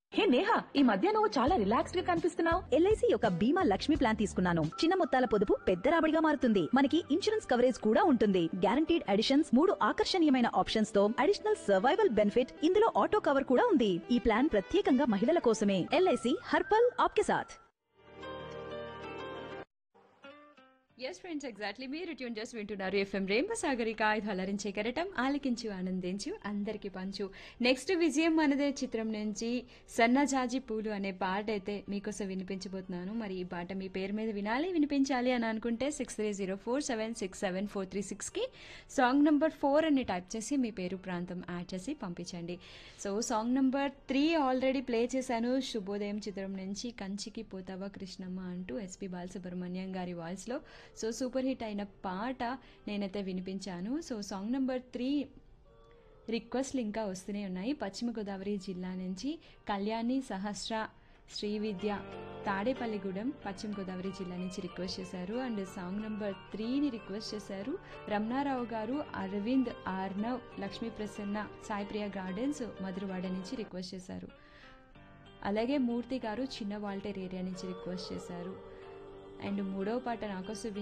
హే నేహా ఈ మధ్య నువ్వు చాలా రిలాక్స్డ్ గా కనిపిస్తున్నావు ఎల్ఐసి యొక్క బీమా లక్ష్మి ప్లాన్ తీసుకున్నాను చిన్న మొత్తాల పొదుపు పెద్ద రాబడిగా మారుతుంది మనకి ఇన్సూరెన్స్ కవరేజ్ కూడా ఉంటుంది గ్యారంటీడ్ అడిషన్స్ మూడు ఆకర్షణీయమైన ఆప్షన్స్ తో అడిషనల్ సర్వైవల్ బెనిఫిట్ ఇందులో ఆటో కవర్ కూడా ఉంది ఈ ప్లాన్ ప్రత్యేకంగా మహిళల కోసమే ఎల్ఐసి హర్పల్ ఆప్కే సాథ్ ఎస్ ఫ్రెండ్స్ ఎగ్జాక్ట్లీ మీరు ట్యూన్ చేసి వింటున్నారు ఎఫ్ఎం రేంబ సాగరిక ఇది అలరించే కెరటం ఆలకించు ఆనందించు అందరికి పంచు నెక్స్ట్ విజయం మనదే చిత్రం నుంచి సన్నజాజి పూలు అనే పాట అయితే మీకోసం వినిపించబోతున్నాను మరి ఈ పాట మీ పేరు మీద వినాలి వినిపించాలి అని అనుకుంటే six three zero four seven six seven four three సిక్స్కి సాంగ్ నెంబర్ ఫోర్ అని టైప్ చేసి మీ పేరు ప్రాంతం యాడ్ చేసి పంపించండి so song number three already play చేశాను శుభోదయం చిత్రం నుంచి కంచికి పోతావా కృష్ణమ్మ అంటూ ఎస్పి బాలసుబ్రహ్మణ్యం గారి వాయిస్లో సో సూపర్ హిట్ అయిన పాట నేనైతే వినిపించాను సో సాంగ్ నెంబర్ త్రీ రిక్వెస్ట్లు ఇంకా వస్తూనే ఉన్నాయి పశ్చిమ గోదావరి జిల్లా నుంచి కళ్యాణి సహస్ర శ్రీ విద్య తాడేపల్లిగూడెం పశ్చిమ గోదావరి జిల్లా నుంచి రిక్వెస్ట్ చేశారు అండ్ సాంగ్ నెంబర్ త్రీని రిక్వెస్ట్ చేశారు రమణారావు గారు అరవింద్ ఆర్నవ్ లక్ష్మీ ప్రసన్న సాయిప్రియ గార్డెన్స్ మధురవాడ నుంచి రిక్వెస్ట్ చేశారు అలాగే మూర్తి గారు చిన్న వాల్టేర్ ఏరియా నుంచి రిక్వెస్ట్ చేశారు అండ్ మూడవ పాట నాకోసం